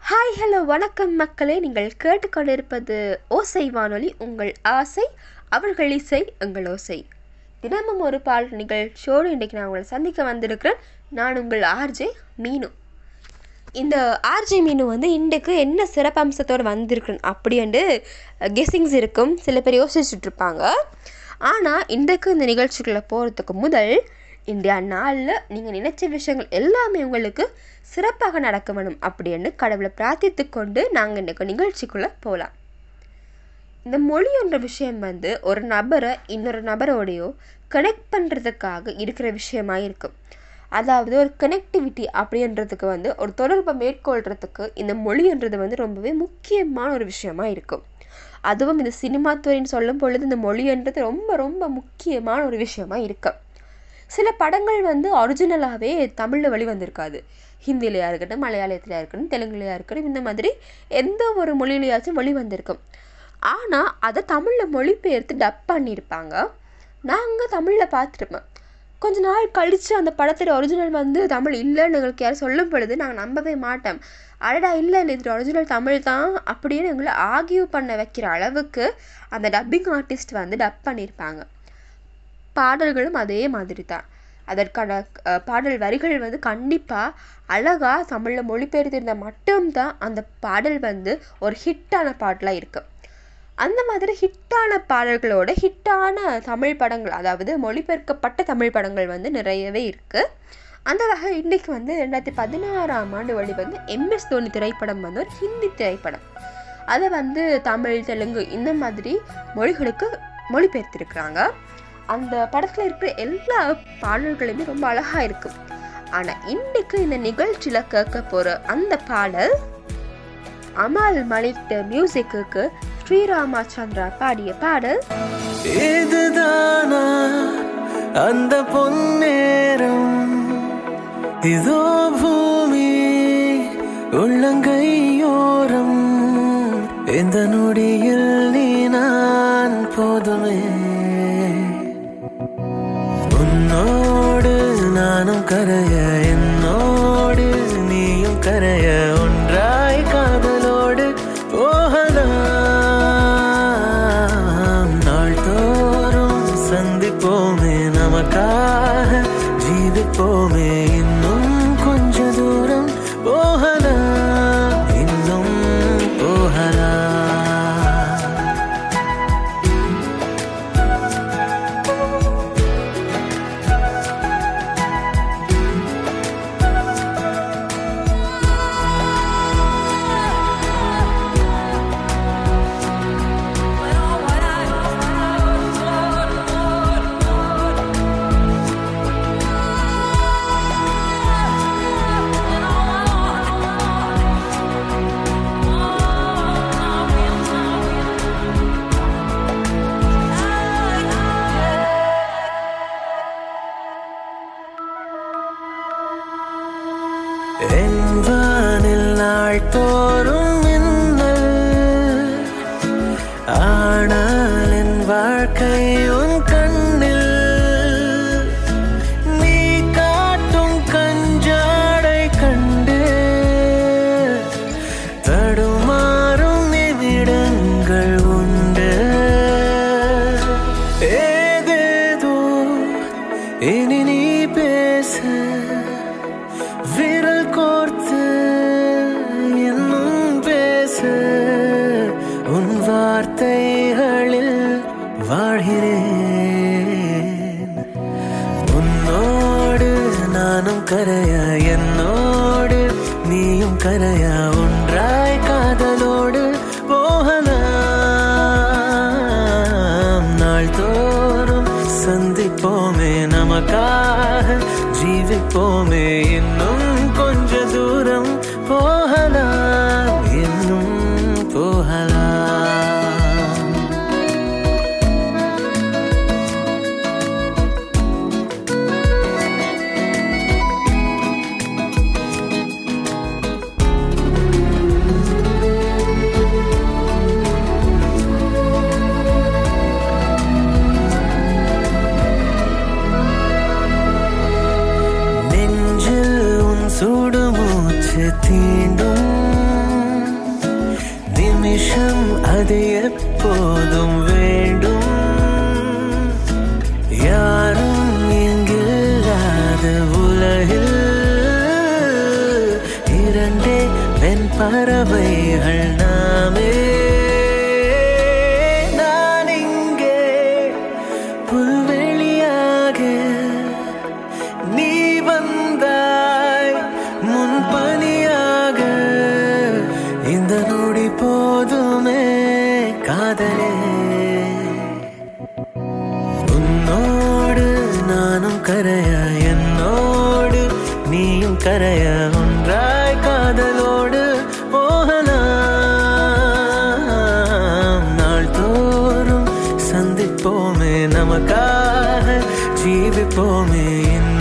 hi hello வணக்கம் மக்களே நீங்கள் கேட்டுக்கொண்டிருப்பது ஓசை வானொலி உங்கள் ஆசை அவர்கள் இசை எங்கள் ஓசை தினமும் ஒரு பால் நிகழ்ச்சியோடு இன்றைக்கு நான் உங்களை சந்திக்க வந்திருக்கிறேன் நான் உங்கள் ஆர்ஜே மீனு இந்த ஆர்ஜே மீனு வந்து இன்றைக்கு என்ன சிறப்பம்சத்தோடு வந்திருக்குன்னு அப்படின்ட்டு கெஸ்ஸிங்ஸ் இருக்கும் சில பேர் யோசிச்சுட்டு இருப்பாங்க ஆனால் இன்றைக்கு இந்த நிகழ்ச்சிக்குள்ளே போகிறதுக்கு முதல் இந்தியா நாளில் நீங்கள் நினைச்ச விஷயங்கள் எல்லாமே உங்களுக்கு சிறப்பாக நடக்க வேணும் அப்படின்னு கடவுளை பிரார்த்தித்து கொண்டு நாங்கள் இன்றைக்கு நிகழ்ச்சிக்குள்ளே போகலாம் இந்த மொழி என்ற விஷயம் வந்து ஒரு நபரை இன்னொரு நபரோடையோ கனெக்ட் பண்ணுறதுக்காக இருக்கிற விஷயமா இருக்கும் அதாவது ஒரு கனெக்டிவிட்டி அப்படின்றதுக்கு வந்து ஒரு தொடர்பை மேற்கொள்கிறதுக்கு இந்த மொழின்றது வந்து ரொம்பவே முக்கியமான ஒரு விஷயமா இருக்கும் அதுவும் இந்த சினிமா துறைன்னு சொல்லும் பொழுது இந்த மொழின்றது ரொம்ப ரொம்ப முக்கியமான ஒரு விஷயமா இருக்கும் சில படங்கள் வந்து ஒரிஜினலாகவே தமிழில் வெளிவந்திருக்காது ஹிந்திலையாக இருக்கட்டும் மலையாளத்திலையாக இருக்கட்டும் தெலுங்குலையாக இருக்கட்டும் இந்த மாதிரி எந்த ஒரு மொழியிலையாச்சும் வெளிவந்திருக்கும் ஆனால் அதை தமிழில் மொழிபெயர்த்து டப் பண்ணியிருப்பாங்க நாங்கள் தமிழில் பார்த்துருப்போம் கொஞ்ச நாள் கழித்து அந்த படத்தோட ஒரிஜினல் வந்து தமிழ் இல்லைன்னு எங்களுக்கு யாரும் சொல்லும் பொழுது நாங்கள் நம்பவே மாட்டோம் அடடா இல்லை இல்லை இது ஒரிஜினல் தமிழ் தான் அப்படின்னு எங்களை ஆகியூ பண்ண வைக்கிற அளவுக்கு அந்த டப்பிங் ஆர்டிஸ்ட் வந்து டப் பண்ணியிருப்பாங்க பாடல்களும் அதே மாதிரி தான் அதற்கான பாடல் வரிகள் வந்து கண்டிப்பாக அழகாக தமிழில் மொழிபெயர்த்திருந்தால் மட்டும்தான் அந்த பாடல் வந்து ஒரு ஹிட்டான பாடலாக இருக்குது அந்த மாதிரி ஹிட்டான பாடல்களோட ஹிட்டான தமிழ் படங்கள் அதாவது மொழிபெயர்க்கப்பட்ட தமிழ் படங்கள் வந்து நிறையவே இருக்குது அந்த வகை இன்றைக்கு வந்து ரெண்டாயிரத்தி பதினாறாம் ஆண்டு வெளிவந்து எம்எஸ் தோனி திரைப்படம் வந்து ஒரு ஹிந்தி திரைப்படம் அதை வந்து தமிழ் தெலுங்கு இந்த மாதிரி மொழிகளுக்கு மொழிபெயர்த்திருக்கிறாங்க அந்த படத்தில் இருக்கிற எல்லா பாடல்களுமே ரொம்ப அழகாக இருக்கும் ஆனால் இன்றைக்கு இந்த நிகழ்ச்சியில் கேட்க போகிற அந்த பாடல் அமால் மலிக் மியூசிக்கு ஸ்ரீராமச்சந்திரா பாடிய பாடல் இதுதானா அந்த பொன்னேரம் இதோ பூமி உள்ளங்கையோரம் இந்த நொடியில் நீ நான் போதுமே உன்னோடு நானும் கரைய என்னோடு நீயும் கரைய ஒன்றாய் காதலோடு போகலாம் நாள்தோறும் சந்திப்போமே நமக்காக ஜீவிப்போமே இன்னும் கொஞ்ச தூரம் போகலாம் இன்னும் போகலாம் என்பானில் நாள் தோறும் மின்னல் ஆனால் என் வாழ்க்கை உன் கண்ணில் நீ காட்டும் கஞ்சாடை கண்டு தடுமாறும் நிமிடங்கள் உண்டு ஏதேதோ இனி நீ பேச விரல் கோர்த்து இன்னும் பேச உன் வார்த்தைகளில் வாழ்கிறேன் உன்னோடு நானும் கரைய என்னோடு நீயும் கரைய ஒன்றாய் காதலோடு போகலாம் நாள்தோறும் சந்திப்போமே நமக்காக ஜீவிப்போமே இன்னும் கொஞ்ச தூரம் போகலாம் இன்னும் போகலாம் நெஞ்சில் உன் சுடுமூச்சு தீண்டும் நிமிஷம் அது எப்போதும் வேண்டும் யாரும் எங்கில்லாத உலகில் இரண்டே பெண் பறவைகள் நாமே நான் இங்கே புல்வெளியாக நீ வந்தாய் முன்பனியாக இந்த நொடி போதுமே காதலே உன்னோடு நானும் கரைய என்னோடு நீயும் கரைய ஒன்றாய் காதலோடு போகலாம் நாள்தோறும் சந்திப்போமே நமக்காக ஜீவிப்போமே